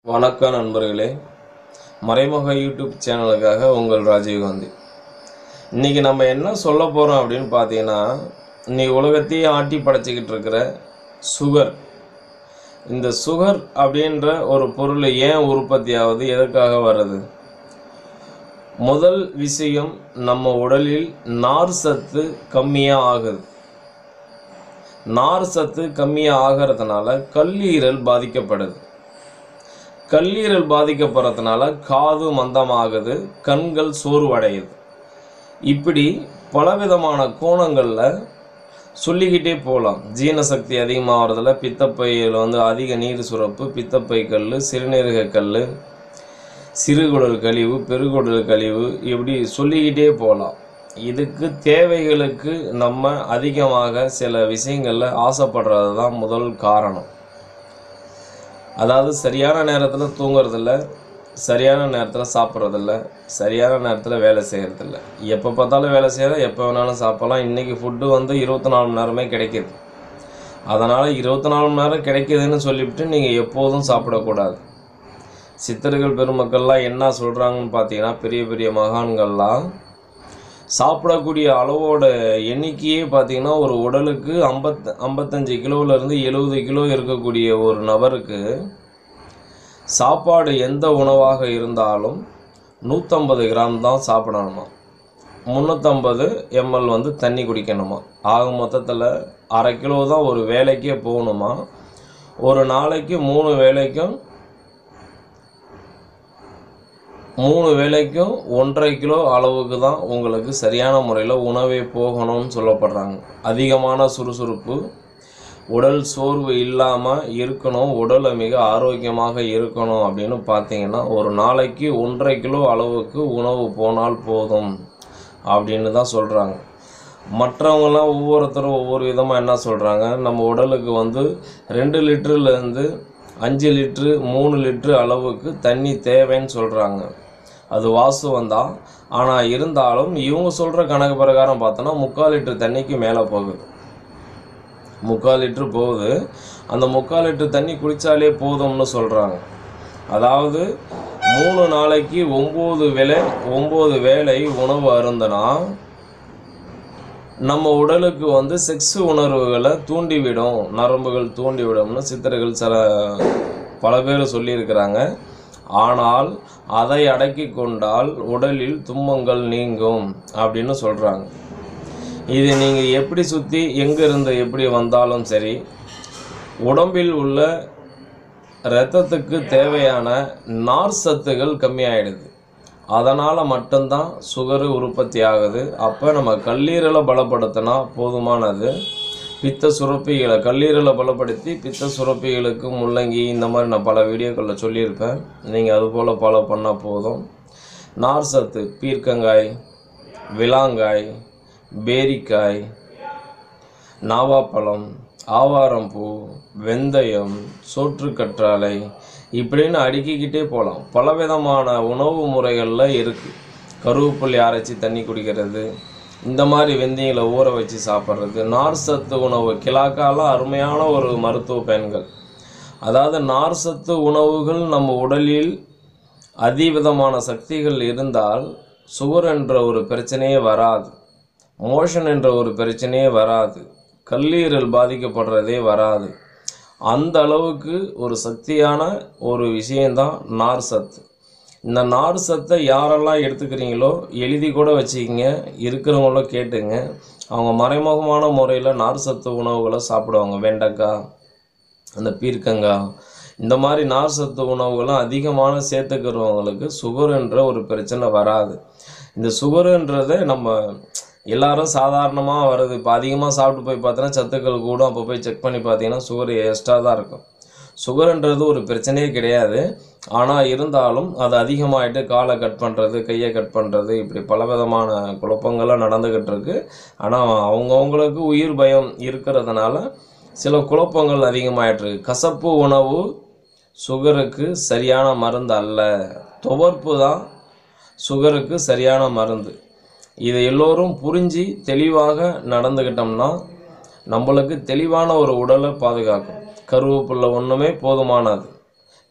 வணக்கம் நண்பர்களே மறைமுக யூடியூப் சேனலுக்காக உங்கள் ராஜீவ்காந்தி இன்றைக்கி நம்ம என்ன சொல்ல போகிறோம் அப்படின்னு பார்த்தீங்கன்னா இன்னைக்கு உலகத்தையே ஆட்டி படைச்சிக்கிட்டு இருக்கிற சுகர் இந்த சுகர் அப்படின்ற ஒரு பொருள் ஏன் உற்பத்தி ஆகுது எதுக்காக வருது முதல் விஷயம் நம்ம உடலில் நார் சத்து கம்மியாக ஆகுது நார் சத்து கம்மியாக ஆகிறதுனால கல்லீரல் பாதிக்கப்படுது கல்லீரல் பாதிக்கப்படுறதுனால காது மந்தமாகுது கண்கள் சோர்வடையுது இப்படி பலவிதமான கோணங்களில் சொல்லிக்கிட்டே போகலாம் ஜீரணசக்தி அதிகமாகிறதுல பித்தப்பையில் வந்து அதிக நீர் சுரப்பு பித்தப்பை கல் சிறுநீரக கல் சிறுகுடல் கழிவு பெருகுடல் கழிவு இப்படி சொல்லிக்கிட்டே போகலாம் இதுக்கு தேவைகளுக்கு நம்ம அதிகமாக சில விஷயங்களில் ஆசைப்படுறது தான் முதல் காரணம் அதாவது சரியான நேரத்தில் தூங்குறதில்ல சரியான நேரத்தில் சாப்பிட்றதில்ல சரியான நேரத்தில் வேலை செய்கிறதில்ல எப்போ பார்த்தாலும் வேலை செய்கிறோம் எப்போ வேணாலும் சாப்பிடலாம் இன்றைக்கி ஃபுட்டு வந்து இருபத்தி நாலு மணி நேரமே கிடைக்கிது அதனால் இருபத்தி நாலு மணி நேரம் கிடைக்கிதுன்னு சொல்லிவிட்டு நீங்கள் எப்போதும் சாப்பிடக்கூடாது சித்தர்கள் பெருமக்கள்லாம் என்ன சொல்கிறாங்கன்னு பார்த்தீங்கன்னா பெரிய பெரிய மகான்கள்லாம் சாப்பிடக்கூடிய அளவோட எண்ணிக்கையே பார்த்தீங்கன்னா ஒரு உடலுக்கு ஐம்பத் ஐம்பத்தஞ்சு கிலோவிலேருந்து எழுபது கிலோ இருக்கக்கூடிய ஒரு நபருக்கு சாப்பாடு எந்த உணவாக இருந்தாலும் நூற்றம்பது கிராம் தான் சாப்பிடணுமா முந்நூற்றம்பது எம்எல் வந்து தண்ணி குடிக்கணுமா ஆக மொத்தத்தில் அரை கிலோ தான் ஒரு வேலைக்கே போகணுமா ஒரு நாளைக்கு மூணு வேலைக்கும் மூணு வேளைக்கும் ஒன்றரை கிலோ அளவுக்கு தான் உங்களுக்கு சரியான முறையில் உணவே போகணும்னு சொல்லப்படுறாங்க அதிகமான சுறுசுறுப்பு உடல் சோர்வு இல்லாமல் இருக்கணும் உடலை மிக ஆரோக்கியமாக இருக்கணும் அப்படின்னு பார்த்தீங்கன்னா ஒரு நாளைக்கு ஒன்றரை கிலோ அளவுக்கு உணவு போனால் போதும் அப்படின்னு தான் சொல்கிறாங்க மற்றவங்களாம் ஒவ்வொருத்தரும் ஒவ்வொரு விதமாக என்ன சொல்கிறாங்க நம்ம உடலுக்கு வந்து ரெண்டு லிட்டருலேருந்து அஞ்சு லிட்ரு மூணு லிட்ரு அளவுக்கு தண்ணி தேவைன்னு சொல்கிறாங்க அது வாசுவம் தான் ஆனால் இருந்தாலும் இவங்க சொல்கிற கணக்கு பிரகாரம் பார்த்தோன்னா முக்கால் லிட்டர் தண்ணிக்கு மேலே போகுது முக்கால் லிட்ரு போகுது அந்த முக்கால் லிட்டர் தண்ணி குடித்தாலே போதும்னு சொல்கிறாங்க அதாவது மூணு நாளைக்கு ஒம்பது வேலை ஒம்பது வேளை உணவு அருந்தினா நம்ம உடலுக்கு வந்து செக்ஸ் உணர்வுகளை தூண்டிவிடும் நரம்புகள் தூண்டிவிடும்னு சித்தர்கள் சில பல பேர் சொல்லியிருக்கிறாங்க ஆனால் அதை அடக்கி கொண்டால் உடலில் துன்பங்கள் நீங்கும் அப்படின்னு சொல்கிறாங்க இது நீங்கள் எப்படி சுற்றி எங்கேருந்து எப்படி வந்தாலும் சரி உடம்பில் உள்ள இரத்தத்துக்கு தேவையான நார் சத்துகள் கம்மியாயிடுது அதனால் மட்டும்தான் சுகரு உற்பத்தி ஆகுது அப்போ நம்ம கல்லீரலை பலப்படுத்தினா போதுமானது பித்த சுரப்பிகளை கல்லீரலை பலப்படுத்தி பித்த சுரப்பிகளுக்கு முள்ளங்கி இந்த மாதிரி நான் பல வீடியோக்களில் சொல்லியிருப்பேன் நீங்கள் அதுபோல் ஃபாலோ பண்ணால் போதும் நார் சத்து பீர்க்கங்காய் விளாங்காய் பேரிக்காய் நாவாப்பழம் ஆவாரம்பூ வெந்தயம் சோற்றுக்கற்றாழை இப்படின்னு அடுக்கிக்கிட்டே போகலாம் பலவிதமான உணவு முறைகளில் இருக்குது கருவேப்பிள்ளை அரைச்சி தண்ணி குடிக்கிறது இந்த மாதிரி வெந்தயங்களை ஊற வச்சு சாப்பிட்றது நார் சத்து உணவு கிலாக்காலாம் அருமையான ஒரு மருத்துவ பயன்கள் அதாவது நார் சத்து உணவுகள் நம்ம உடலில் அதிவிதமான சக்திகள் இருந்தால் சுகர் என்ற ஒரு பிரச்சனையே வராது மோஷன் என்ற ஒரு பிரச்சனையே வராது கல்லீரல் பாதிக்கப்படுறதே வராது அந்த அளவுக்கு ஒரு சக்தியான ஒரு விஷயந்தான் நார் சத்து இந்த நார் சத்தை யாரெல்லாம் எடுத்துக்கிறீங்களோ எழுதி கூட வச்சுக்கிங்க இருக்கிறவங்களும் கேட்டுங்க அவங்க மறைமுகமான முறையில் நார் சத்து உணவுகளை சாப்பிடுவாங்க வெண்டைக்காய் அந்த பீர்க்கங்காய் இந்த மாதிரி நார் சத்து உணவுகளும் அதிகமான சேர்த்துக்கிறவங்களுக்கு சுகருன்ற ஒரு பிரச்சனை வராது இந்த சுகருன்றதை நம்ம எல்லாரும் சாதாரணமாக வருது இப்போ அதிகமாக சாப்பிட்டு போய் பார்த்தோன்னா சத்துக்கள் கூடும் அப்போ போய் செக் பண்ணி பார்த்தீங்கன்னா சுகர் எக்ஸ்ட்ரா தான் இருக்கும் சுகருன்றது ஒரு பிரச்சனையே கிடையாது ஆனால் இருந்தாலும் அது அதிகமாகிட்டு காலை கட் பண்ணுறது கையை கட் பண்ணுறது இப்படி பலவிதமான குழப்பங்கள்லாம் நடந்துக்கிட்டு இருக்கு ஆனால் அவங்கவுங்களுக்கு உயிர் பயம் இருக்கிறதுனால சில குழப்பங்கள் அதிகமாயிட்டிருக்கு கசப்பு உணவு சுகருக்கு சரியான மருந்து அல்ல துவர்ப்பு தான் சுகருக்கு சரியான மருந்து இதை எல்லோரும் புரிஞ்சு தெளிவாக நடந்துக்கிட்டோம்னா நம்மளுக்கு தெளிவான ஒரு உடலை பாதுகாக்கும் கருவேப்பிலை ஒன்றுமே போதுமானது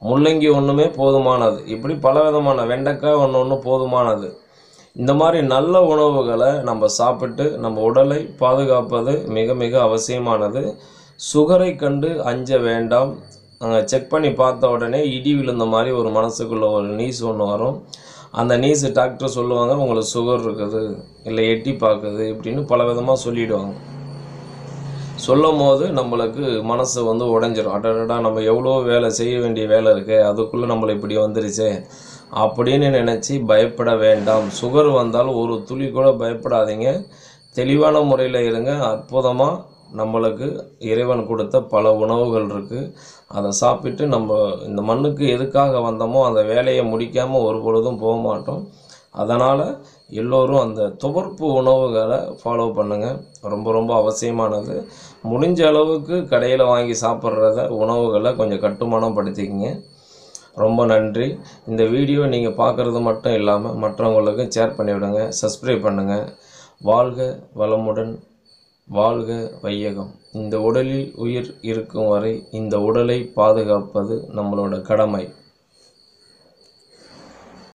முள்ளங்கி ஒன்றுமே போதுமானது இப்படி பலவிதமான வெண்டைக்காய் ஒன்று ஒன்று போதுமானது இந்த மாதிரி நல்ல உணவுகளை நம்ம சாப்பிட்டு நம்ம உடலை பாதுகாப்பது மிக மிக அவசியமானது சுகரை கண்டு அஞ்ச வேண்டாம் செக் பண்ணி பார்த்த உடனே இடி விழுந்த மாதிரி ஒரு மனசுக்குள்ள ஒரு நீஸ் ஒன்று வரும் அந்த நீஸ் டாக்டர் சொல்லுவாங்க உங்களுக்கு சுகர் இருக்குது இல்லை எட்டி பார்க்குது இப்படின்னு பல விதமாக சொல்லிடுவாங்க சொல்லும் போது நம்மளுக்கு மனசு வந்து உடஞ்சிரும் அடடா நம்ம எவ்வளோ வேலை செய்ய வேண்டிய வேலை இருக்கு அதுக்குள்ளே நம்மளை இப்படி வந்துருச்சே அப்படின்னு நினச்சி பயப்பட வேண்டாம் சுகர் வந்தால் ஒரு துளி கூட பயப்படாதீங்க தெளிவான முறையில் இருங்க அற்புதமாக நம்மளுக்கு இறைவன் கொடுத்த பல உணவுகள் இருக்குது அதை சாப்பிட்டு நம்ம இந்த மண்ணுக்கு எதுக்காக வந்தோமோ அந்த வேலையை முடிக்காமல் ஒரு பொழுதும் போக மாட்டோம் அதனால் எல்லோரும் அந்த துவர்ப்பு உணவுகளை ஃபாலோ பண்ணுங்கள் ரொம்ப ரொம்ப அவசியமானது முடிஞ்ச அளவுக்கு கடையில் வாங்கி சாப்பிட்றத உணவுகளை கொஞ்சம் கட்டுமானம் படுத்திக்கங்க ரொம்ப நன்றி இந்த வீடியோ நீங்கள் பார்க்குறது மட்டும் இல்லாமல் மற்றவங்களுக்கு ஷேர் பண்ணிவிடுங்க சப்ஸ்கிரைப் பண்ணுங்கள் வாழ்க வளமுடன் வாழ்க வையகம் இந்த உடலில் உயிர் இருக்கும் வரை இந்த உடலை பாதுகாப்பது நம்மளோட கடமை